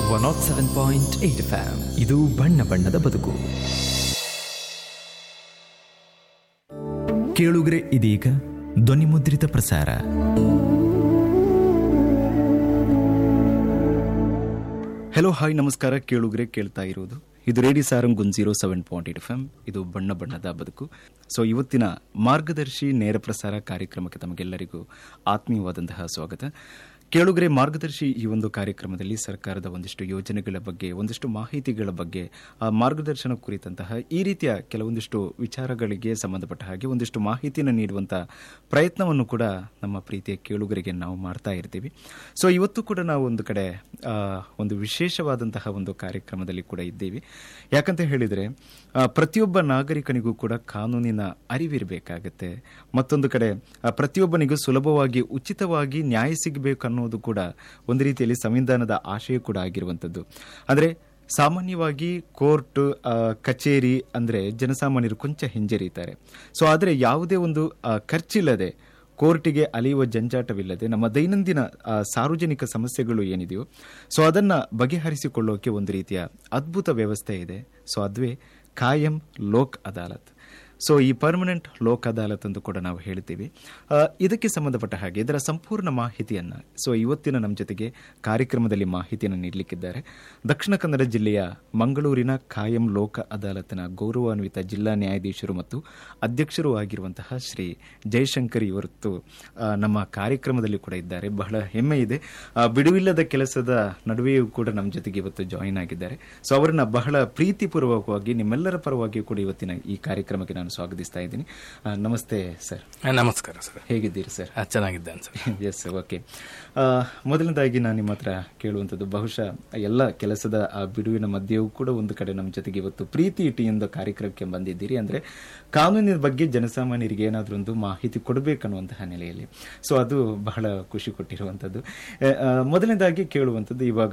One naught seven point eight FM ಇದು ಬಣ್ಣ ಬಣ್ಣದ ಬದುಕು ಕೇಳುಗರೆ ಇದೀಗ ಧ್ವನಿಮುದ್ರಿತ ಪ್ರಸಾರ ಹಲೋ ಹಾಯ್ ನಮಸ್ಕಾರ ಕೇಳುಗರೆ ಕೇಳ್ತಾ ಇರುವುದು ಇದು ರೇಡಿ ಸಾರಂ ಗುನ್ zero seven point eight F M ಇದು ಬಣ್ಣ ಬಣ್ಣದ ಬದುಕು ಸೊ ಇವತ್ತಿನ ಮಾರ್ಗದರ್ಶಿ ನೇರ ಪ್ರಸಾರ ಕಾರ್ಯಕ್ರಮಕ್ಕೆ ತಮಗೆಲ್ಲರಿಗೂ ಆತ್ಮೀಯವಾದಂತಹ ಸ್ವಾಗತ ಕೇಳುಗರೆ ಮಾರ್ಗದರ್ಶಿ ಈ ಒಂದು ಕಾರ್ಯಕ್ರಮದಲ್ಲಿ ಸರ್ಕಾರದ ಒಂದಿಷ್ಟು ಯೋಜನೆಗಳ ಬಗ್ಗೆ ಒಂದಿಷ್ಟು ಮಾಹಿತಿಗಳ ಬಗ್ಗೆ ಆ ಮಾರ್ಗದರ್ಶನ ಕುರಿತಂತಹ ಈ ರೀತಿಯ ಕೆಲವೊಂದಿಷ್ಟು ವಿಚಾರಗಳಿಗೆ ಸಂಬಂಧಪಟ್ಟ ಹಾಗೆ ಒಂದಿಷ್ಟು ಮಾಹಿತಿಯನ್ನು ನೀಡುವಂತಹ ಪ್ರಯತ್ನವನ್ನು ಕೂಡ ನಮ್ಮ ಪ್ರೀತಿಯ ಕೇಳುಗರಿಗೆ ನಾವು ಮಾಡ್ತಾ ಇರ್ತೀವಿ ಸೊ ಇವತ್ತು ಕೂಡ ನಾವು ಒಂದು ಕಡೆ ಆ, ಒಂದು ವಿಶೇಷವಾದಂತಹ ಒಂದು ಕಾರ್ಯಕ್ರಮದಲ್ಲಿ ಕೂಡ ಇದ್ದೀವಿ ಯಾಕಂತ ಹೇಳಿದರೆ ಆ, ಪ್ರತಿಯೊಬ್ಬ ನಾಗರಿಕನಿಗೂ ಕೂಡ ಕಾನೂನಿನ ಅರಿವಿರಬೇಕಾಗತ್ತೆ ಮತ್ತೊಂದು ಕಡೆ ಆ, ಪ್ರತಿಯೊಬ್ಬನಿಗೂ ಸುಲಭವಾಗಿ ಉಚಿತವಾಗಿ ನ್ಯಾಯ ಸಿಗಬೇಕು ಅನ್ನೋದು ಕೂಡ ಒಂದು ರೀತಿಯಲ್ಲಿ ಸಂವಿಧಾನದ ಆಶಯ ಕೂಡ ಆಗಿರುವಂಥದ್ದು ಅಂದರೆ ಸಾಮಾನ್ಯವಾಗಿ ಕೋರ್ಟ್ ಆ, ಕಚೇರಿ ಅಂದರೆ ಜನಸಾಮಾನ್ಯರು ಕೊಂಚ ಹಿಂಜರಿತಾರೆ ಸೊ ಆದರೆ ಯಾವುದೇ ಒಂದು ಆ, ಖರ್ಚಿಲ್ಲದೆ ಕೋರ್ಟಿಗೆ ಅಲೆಯುವ ಜಂಜಾಟವಿಲ್ಲದೆ ನಮ್ಮ ದೈನಂದಿನ ಆ, ಸಾರ್ವಜನಿಕ ಸಮಸ್ಯೆಗಳು ಏನಿದೆಯೋ ಸೊ ಅದನ್ನ ಬಗೆಹರಿಸಿಕೊಳ್ಳೋಕೆ ಒಂದು ರೀತಿಯ ಅದ್ಭುತ ವ್ಯವಸ್ಥೆ ಇದೆ ಸೊ ಅದುವೇ ಕಾಯಂ ಲೋಕ್ ಅದಾಲತ್ ಸೊ ಈ ಪರ್ಮನೆಂಟ್ ಲೋಕ್ ಅದಾಲತ್ ಎಂದು ಕೂಡ ನಾವು ಹೇಳ್ತೀವಿ ಆ, ಇದಕ್ಕೆ ಸಂಬಂಧಪಟ್ಟ ಹಾಗೆ ಇದರ ಸಂಪೂರ್ಣ ಮಾಹಿತಿಯನ್ನ ಸೊ ಇವತ್ತಿನ ನಮ್ಮ ಜೊತೆಗೆ ಕಾರ್ಯಕ್ರಮದಲ್ಲಿ ಮಾಹಿತಿಯನ್ನು ನೀಡಲಿಕ್ಕಿದ್ದಾರೆ ದಕ್ಷಿಣ ಕನ್ನಡ ಜಿಲ್ಲೆಯ ಮಂಗಳೂರಿನ ಕಾಯಂ ಲೋಕ ಅದಾಲತ್ನ ಗೌರವಾನ್ವಿತ ಜಿಲ್ಲಾ ನ್ಯಾಯಾಧೀಶರು ಮತ್ತು ಅಧ್ಯಕ್ಷರು ಆಗಿರುವಂತಹ ಶ್ರೀ ಜಯಶಂಕರ್ ಇವತ್ತು ಆ, ನಮ್ಮ ಕಾರ್ಯಕ್ರಮದಲ್ಲಿ ಕೂಡ ಇದ್ದಾರೆ ಬಹಳ ಹೆಮ್ಮೆ ಇದೆ ಆ, ಬಿಡುವಿಲ್ಲದ ಕೆಲಸದ ನಡುವೆಯೂ ಕೂಡ ನಮ್ಮ ಜೊತೆಗೆ ಇವತ್ತು ಜಾಯಿನ್ ಆಗಿದ್ದಾರೆ ಸೊ ಅವರನ್ನ ಬಹಳ ಪ್ರೀತಿಪೂರ್ವಕವಾಗಿ ನಿಮ್ಮೆಲ್ಲರ ಪರವಾಗಿಯೂ ಕೂಡ ಇವತ್ತಿನ ಈ ಕಾರ್ಯಕ್ರಮಕ್ಕೆ ನಾನು ಸ್ವಾಗತಿಸ್ತಾ ಇದ್ದೀನಿ ಆ, ನಮಸ್ತೆ ಸರ್ ಆ, ನಮಸ್ಕಾರ ಸರ್ ಹೇಗಿದ್ದೀರಿ ಸರ್ ಆ, ಚೆನ್ನಾಗಿದ್ದೇನೆ ಸರ್ ಎಸ್ ಓಕೆ ಮೊದಲನೇದಾಗಿ ನಾನು ನಿಮ್ಮ ಹತ್ರ ಕೇಳುವಂಥದ್ದು ಬಹುಶಃ ಎಲ್ಲ ಕೆಲಸದ ಆ ಬಿಡುವಿನ ಮಧ್ಯೆಯೂ ಕೂಡ ಒಂದು ಕಡೆ ನಮ್ಮ ಜೊತೆಗೆ ಇವತ್ತು ಪ್ರೀತಿ ಇಟಿಯಿಂದ ಕಾರ್ಯಕ್ರಮಕ್ಕೆ ಬಂದಿದ್ದೀರಿ ಅಂದ್ರೆ ಕಾನೂನಿನ ಬಗ್ಗೆ ಜನಸಾಮಾನ್ಯರಿಗೆ ಏನಾದರೂ ಒಂದು ಮಾಹಿತಿ ಕೊಡಬೇಕನ್ನುವಂತಹ ನೆಲೆಯಲ್ಲಿ ಸೊ ಅದು ಬಹಳ ಖುಷಿ ಕೊಟ್ಟಿರುವಂಥದ್ದು ಆ, ಆ, ಮೊದಲನೇದಾಗಿ ಕೇಳುವಂಥದ್ದು ಇವಾಗ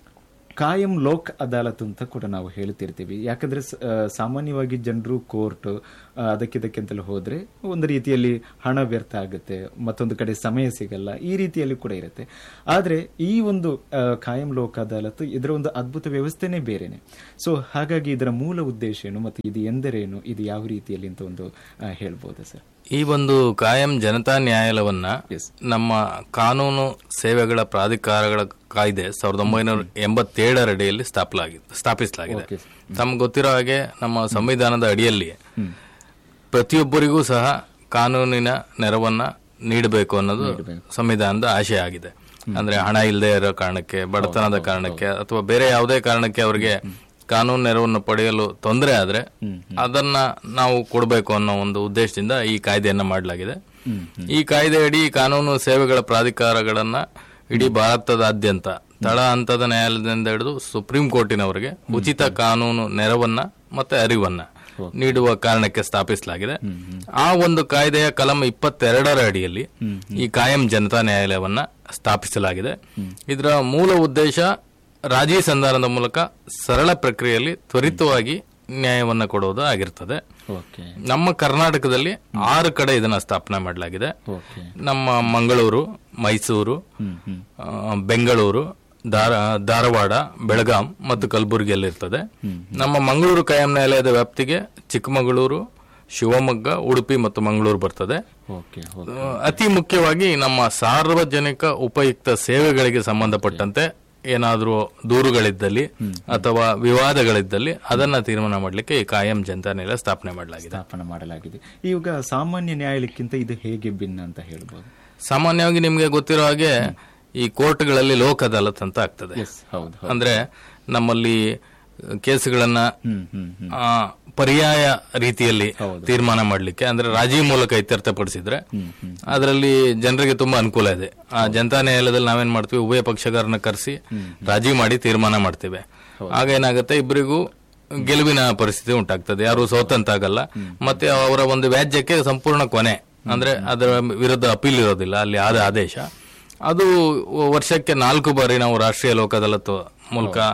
ಕಾಯಂ ಲೋಕ್ ಅದಾಲತ್ ಅಂತ ಕೂಡ ನಾವು ಹೇಳ್ತಿರ್ತೀವಿ ಯಾಕಂದ್ರೆ ಸ- ಆ, ಸಾಮಾನ್ಯವಾಗಿ ಜನರು ಕೋರ್ಟ್ ಅದಕ್ಕಿದಕ್ಕೆ ಅಂತಲೂ ಹೋದ್ರೆ ಒಂದು ರೀತಿಯಲ್ಲಿ ಹಣ ವ್ಯರ್ಥ ಆಗುತ್ತೆ ಮತ್ತೊಂದು ಕಡೆ ಸಮಯ ಸಿಗಲ್ಲ ಈ ರೀತಿಯಲ್ಲಿ ಕೂಡ ಇರುತ್ತೆ ಆದ್ರೆ ಈ ಒಂದು ಆ, ಕಾಯಂ ಲೋಕ್ ಅದಾಲತ್ ಇದರ ಒಂದು ಅದ್ಭುತ ವ್ಯವಸ್ಥೆನೇ ಬೇರೆನೆ ಸೊ ಹಾಗಾಗಿ ಇದರ ಮೂಲ ಉದ್ದೇಶ ಏನು ಮತ್ತು ಇದು ಎಂದರೇನು ಇದು ಯಾವ ರೀತಿಯಲ್ಲಿ ಅಂತ ಒಂದು ಆ, ಹೇಳ್ಬೋದಾ ಸರ್ ಈ ಒಂದು ಕಾಯಂ ಜನತಾ ನ್ಯಾಯಾಲಯವನ್ನ Yes. ನಮ್ಮ ಕಾನೂನು ಸೇವೆಗಳ ಪ್ರಾಧಿಕಾರಗಳ ಕಾಯ್ದೆ ಸಾವಿರದ ಒಂಬೈನೂರ ಎಂಬತ್ತೇಳರ ಅಡಿಯಲ್ಲಿ ಸ್ಥಾಪಲಾಗಿದೆ ಸ್ಥಾಪಿಸಲಾಗಿದೆ Okay. ತಮ್ಗೆ ಗೊತ್ತಿರೋ ಹಾಗೆ ನಮ್ಮ ಸಂವಿಧಾನದ ಅಡಿಯಲ್ಲಿ ಪ್ರತಿಯೊಬ್ಬರಿಗೂ ಸಹ ಕಾನೂನಿನ ನೆರವನ್ನ ನೀಡಬೇಕು ಅನ್ನೋದು ಸಂವಿಧಾನದ ಆಶಯ ಆಗಿದೆ ಅಂದ್ರೆ ಹಣ ಇಲ್ಲದೆ ಇರೋ ಕಾರಣಕ್ಕೆ ಬಡತನದ ಕಾರಣಕ್ಕೆ ಅಥವಾ ಬೇರೆ ಯಾವುದೇ ಕಾರಣಕ್ಕೆ ಅವರಿಗೆ ಕಾನೂನು ನೆರವನ್ನು ಪಡೆಯಲು ತೊಂದರೆ ಆದ್ರೆ ಅದನ್ನ ನಾವು ಕೊಡಬೇಕು ಅನ್ನೋ ಒಂದು ಉದ್ದೇಶದಿಂದ ಈ ಕಾಯ್ದೆಯನ್ನ ಮಾಡಲಾಗಿದೆ ಈ ಕಾಯ್ದೆ ಅಡಿ ಕಾನೂನು ಸೇವೆಗಳ ಪ್ರಾಧಿಕಾರಗಳನ್ನ ಇಡೀ ಭಾರತದಾದ್ಯಂತ ತಳ ಹಂತದ ನ್ಯಾಯಾಲಯದಿಂದ ಹಿಡಿದು ಸುಪ್ರೀಂ ಕೋರ್ಟಿನವರೆಗೆ ಉಚಿತ ಕಾನೂನು ನೆರವನ್ನ ಮತ್ತೆ ಅರಿವನ್ನ ನೀಡುವ ಕಾರಣಕ್ಕೆ ಸ್ಥಾಪಿಸಲಾಗಿದೆ ಆ ಒಂದು ಕಾಯ್ದೆಯ ಕಲಂ ಇಪ್ಪತ್ತೆರಡರ ಅಡಿಯಲ್ಲಿ ಈ ಕಾಯಂ ಜನತಾ ನ್ಯಾಯಾಲಯವನ್ನ ಸ್ಥಾಪಿಸಲಾಗಿದೆ ಇದರ ಮೂಲ ಉದ್ದೇಶ ರಾಜಿ ಸಂಧಾನದ ಮೂಲಕ ಸರಳ ಪ್ರಕ್ರಿಯೆಯಲ್ಲಿ ತ್ವರಿತವಾಗಿ ನ್ಯಾಯವನ್ನ ಕೊಡುವುದು ಆಗಿರ್ತದೆ ಓಕೆ ನಮ್ಮ ಕರ್ನಾಟಕದಲ್ಲಿ ಆರು ಕಡೆ ಇದನ್ನ ಸ್ಥಾಪನೆ ಮಾಡಲಾಗಿದೆ ಓಕೆ ನಮ್ಮ ಮಂಗಳೂರು ಮೈಸೂರು ಆ, ಬೆಂಗಳೂರು ಧಾರ ಧಾರವಾಡ ಬೆಳಗಾಂ ಮತ್ತು ಕಲಬುರಗಿಯಲ್ಲಿ ಇರ್ತದೆ ನಮ್ಮ ಮಂಗಳೂರು ಕಾಯಂ ನ್ಯಾಯಾಲಯದ ವ್ಯಾಪ್ತಿಗೆ ಚಿಕ್ಕಮಗಳೂರು ಶಿವಮೊಗ್ಗ ಉಡುಪಿ ಮತ್ತು ಮಂಗಳೂರು ಬರ್ತದೆ ಓಕೆ ಆ, ಅತಿ ಮುಖ್ಯವಾಗಿ ನಮ್ಮ ಸಾರ್ವಜನಿಕ ಉಪಯುಕ್ತ ಸೇವೆಗಳಿಗೆ ಸಂಬಂಧಪಟ್ಟಂತೆ ಏನಾದರೂ ದೂರುಗಳಿದ್ದಲ್ಲಿ ಅಥವಾ ವಿವಾದಗಳಿದ್ದಲ್ಲಿ ಅದನ್ನ ತೀರ್ಮಾನ ಮಾಡಲಿಕ್ಕೆ ಈ ಕಾಯಂ ಜನತಾ ನ್ಯಾಯಾಲಯ ಸ್ಥಾಪನೆ ಮಾಡಲಾಗಿದೆ ಸ್ಥಾಪನೆ ಮಾಡಲಾಗಿದೆ ಈಗ ಸಾಮಾನ್ಯ ನ್ಯಾಯಾಲಯಕ್ಕಿಂತ ಇದು ಹೇಗೆ ಭಿನ್ನ ಅಂತ ಹೇಳ್ಬೋದು ಸಾಮಾನ್ಯವಾಗಿ ನಿಮಗೆ ಗೊತ್ತಿರೋ ಹಾಗೆ ಈ ಕೋರ್ಟ್ಗಳಲ್ಲಿ ಲೋಕ್ ಅದಾಲತ್ ಅಂತ ಆಗ್ತದೆ ಎಸ್ ಹೌದು ಅಂದ್ರೆ ನಮ್ಮಲ್ಲಿ ಕೇಸುಗಳನ್ನ ಹ್ಮ್ ಹ್ಮ್ ಹ್ಮ್ ಆ, ಪರ್ಯಾಯ ರೀತಿಯಲ್ಲಿ ತೀರ್ಮಾನ ಮಾಡಲಿಕ್ಕೆ ಅಂದ್ರೆ ರಾಜಿ ಮೂಲಕ ಇತ್ಯರ್ಥಪಡಿಸಿದ್ರೆ ಅದರಲ್ಲಿ ಜನರಿಗೆ ತುಂಬಾ ಅನುಕೂಲ ಇದೆ ಆ ಜನತಾ ನ್ಯಾಯಾಲಯದಲ್ಲಿ ನಾವೇನ್ ಮಾಡ್ತೀವಿ ಉಭಯ ಪಕ್ಷಗಾರನ ಕರೆಸಿ ರಾಜಿ ಮಾಡಿ ತೀರ್ಮಾನ ಮಾಡ್ತೇವೆ ಆಗ ಏನಾಗುತ್ತೆ ಇಬ್ಬರಿಗೂ ಗೆಲುವಿನ ಪರಿಸ್ಥಿತಿ ಉಂಟಾಗ್ತದೆ ಯಾರು ಸೋತಂತಾಗಲ್ಲ ಮತ್ತೆ ಅವರ ಒಂದು ವ್ಯಾಜ್ಯಕ್ಕೆ ಸಂಪೂರ್ಣ ಕೊನೆ ಅಂದ್ರೆ ಅದರ ವಿರುದ್ಧ ಅಪೀಲ್ ಇರೋದಿಲ್ಲ ಅಲ್ಲಿ ಆದ ಆದೇಶ ಅದು ವರ್ಷಕ್ಕೆ ನಾಲ್ಕು ಬಾರಿ ನಾವು ರಾಷ್ಟ್ರೀಯ ಲೋಕ ಅದಾಲತ್ ಮೂಲಕ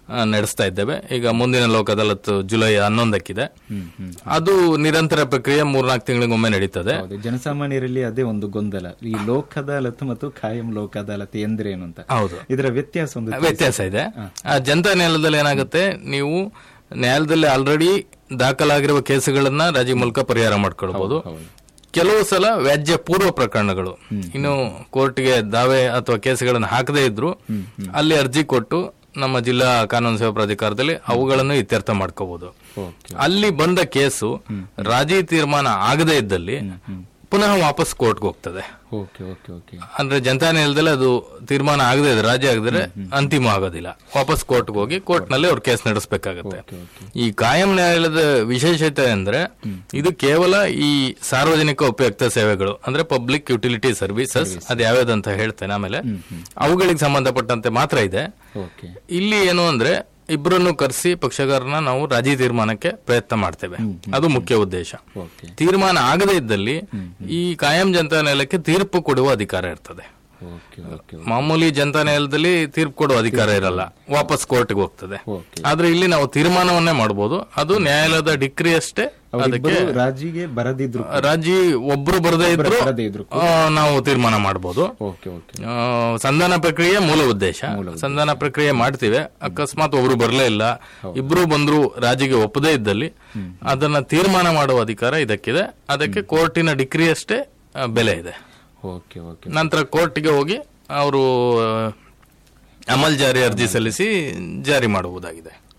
ಆ, ನಡೆಸ್ತಾ ಇದ್ದೇವೆ ಈಗ ಮುಂದಿನ ಲೋಕ ಅದಾಲತ್ ಜುಲೈ ಹನ್ನೊಂದಕ್ಕಿದೆ ಅದು ನಿರಂತರ ಪ್ರಕ್ರಿಯೆ ಮೂರ್ನಾಲ್ಕು ತಿಂಗಳಿಗೊಮ್ಮೆ ನಡೀತದೆ ಹೌದು ಜನಸಾಮಾನ್ಯರಲ್ಲಿ ಅದೇ ಒಂದು ಗೊಂದಲ ಈ ಲೋಕ ಅದಾಲತ್ ಮತ್ತು ಕಾಯಂ ಲೋಕ ಅದಾಲತ್ ಎಂದ್ರೇನು ಅಂತ ಹೌದು ಇದರ ವ್ಯತ್ಯಾಸ ಒಂದು ವ್ಯತ್ಯಾಸ ಇದೆ ಆ ಜನತಾ ನ್ಯಾಯಾಲಯದಲ್ಲಿ ಏನಾಗುತ್ತೆ ನೀವು ನ್ಯಾಯಾಲಯದಲ್ಲಿ ಆಲ್ರೆಡಿ ದಾಖಲಾಗಿರುವ ಕೇಸುಗಳನ್ನ ರಾಜಿ ಮೂಲಕ ಪರಿಹಾರ ಮಾಡ್ಕೊಳ್ಬಹುದು ಕೆಲವು ಸಲ ವ್ಯಾಜ್ಯ ಪೂರ್ವ ಪ್ರಕರಣಗಳು ಇನ್ನು ಕೋರ್ಟ್ಗೆ ದಾವೆ ಅಥವಾ ಕೇಸುಗಳನ್ನು ಹಾಕದೇ ಇದ್ರು ಅಲ್ಲಿ ಅರ್ಜಿ ಕೊಟ್ಟು ನಮ್ಮ ಜಿಲ್ಲಾ ಕಾನೂನು ಸೇವಾ ಪ್ರಾಧಿಕಾರದಲ್ಲಿ ಅವುಗಳನ್ನು ಇತ್ಯರ್ಥ ಮಾಡ್ಕೋಬಹುದು ಓಕೆ ಅಲ್ಲಿ ಬಂದ ಕೇಸು ರಾಜಿ ತೀರ್ಮಾನ ಆಗದೇ ಇದ್ದಲ್ಲಿ ಪುನಃ ವಾಪಸ್ ಕೋರ್ಟ್ಗೆ ಹೋಗ್ತದೆ ಓಕೆ ಓಕೆ ಓಕೆ ಅಂದ್ರೆ ಜನತಾ ನ್ಯಾಯಾಲಯದಲ್ಲಿ ಅದು ತೀರ್ಮಾನ ಆಗದೆ ಇದ್ರೆ ರಾಜಿ ಆಗದ್ರೆ ಅಂತಿಮ ಆಗೋದಿಲ್ಲ ವಾಪಸ್ ಕೋರ್ಟ್ಗೆ ಹೋಗಿ ಕೋರ್ಟ್ ನಲ್ಲಿ ಅವ್ರು ಕೇಸ್ ನಡೆಸಬೇಕಾಗತ್ತೆ ಈ ಕಾಯಂ ನ್ಯಾಯಾಲಯದ ವಿಶೇಷತೆ ಅಂದ್ರೆ ಇದು ಕೇವಲ ಈ ಸಾರ್ವಜನಿಕ ಉಪಯುಕ್ತ ಸೇವೆಗಳು ಅಂದ್ರೆ ಪಬ್ಲಿಕ್ ಯುಟಿಲಿಟಿ ಸರ್ವಿಸಸ್ ಅದು ಯಾವ್ಯಾವ್ದಂತ ಹೇಳ್ತೇನೆ ಆಮೇಲೆ ಅವುಗಳಿಗೆ ಸಂಬಂಧಪಟ್ಟಂತೆ ಮಾತ್ರ ಇದೆ ಓಕೆ ಇಲ್ಲಿ ಏನು ಅಂದ್ರೆ ಇಬ್ಬರನ್ನು ಕರೆಸಿ ಪಕ್ಷಗಾರನ ನಾವು ರಾಜಿ ತೀರ್ಮಾನಕ್ಕೆ ಪ್ರಯತ್ನ ಮಾಡ್ತೇವೆ ಅದು ಮುಖ್ಯ ಉದ್ದೇಶ ಓಕೆ ತೀರ್ಮಾನ ಆಗದೇ ಇದ್ದಲ್ಲಿ ಈ ಕಾಯಂ ಜನತಾ ನ್ಯಾಯಾಲಯಕ್ಕೆ ತೀರ್ಪು ಕೊಡುವ ಅಧಿಕಾರ ಇರ್ತದೆ ಓಕೆ ಓಕೆ ಮಾಮೂಲಿ ಜನತಾ ನ್ಯಾಯಾಲಯದಲ್ಲಿ ತೀರ್ಪು ಕೊಡುವ ಅಧಿಕಾರ ಇರಲ್ಲ ವಾಪಸ್ ಕೋರ್ಟ್ಗೆ ಹೋಗ್ತದೆ ಓಕೆ ಆದ್ರೆ ಇಲ್ಲಿ ನಾವು ತೀರ್ಮಾನವನ್ನೇ ಮಾಡಬಹುದು ಅದು ನ್ಯಾಯಾಲಯದ ಡಿಗ್ರಿ ಅಷ್ಟೇ ಅದಕ್ಕೆ ಅವರಿಬ್ಬರು ರಾಜಿಗೆ ಬರದಿದ್ರು ರಾಜಿ ಒಬ್ರು ಬರದೇ ಇದ್ರು ಬರದೇ ಇದ್ರು ಆ, ನಾವು ತೀರ್ಮಾನ ಮಾಡಬಹುದು ಓಕೆ ಓಕೆ ಆ, ಸಂಧಾನ ಪ್ರಕ್ರಿಯೆ ಮೂಲ ಉದ್ದೇಶ ಸಂಧಾನ ಪ್ರಕ್ರಿಯೆ ಮಾಡ್ತೀವಿ ಅಕಸ್ಮಾತ್ ಒಬ್ರು ಬರಲೇ ಇಲ್ಲ ಇಬ್ರು ಬಂದ್ರು ರಾಜಿಗೆ ಒಪ್ಪದೇ ಇದ್ದಲ್ಲಿ ಅದನ್ನ ತೀರ್ಮಾನ ಮಾಡುವ ಅಧಿಕಾರ ಇದಕ್ಕಿದೆ ಅದಕ್ಕೆ ಕೋರ್ಟಿನ ಡಿಗ್ರಿ ಅಷ್ಟೇ ಆ, ಬೆಲೆ ಇದೆ ಓಕೆ ಓಕೆ ನಂತರ ಕೋರ್ಟ್ಗೆ ಹೋಗಿ ಅವರು ಅಮಲ್ ಜಾರಿ ಅರ್ಜಿ ಸಲ್ಲಿಸಿ ಜಾರಿ ಮಾಡುವುದಾಗಿದೆ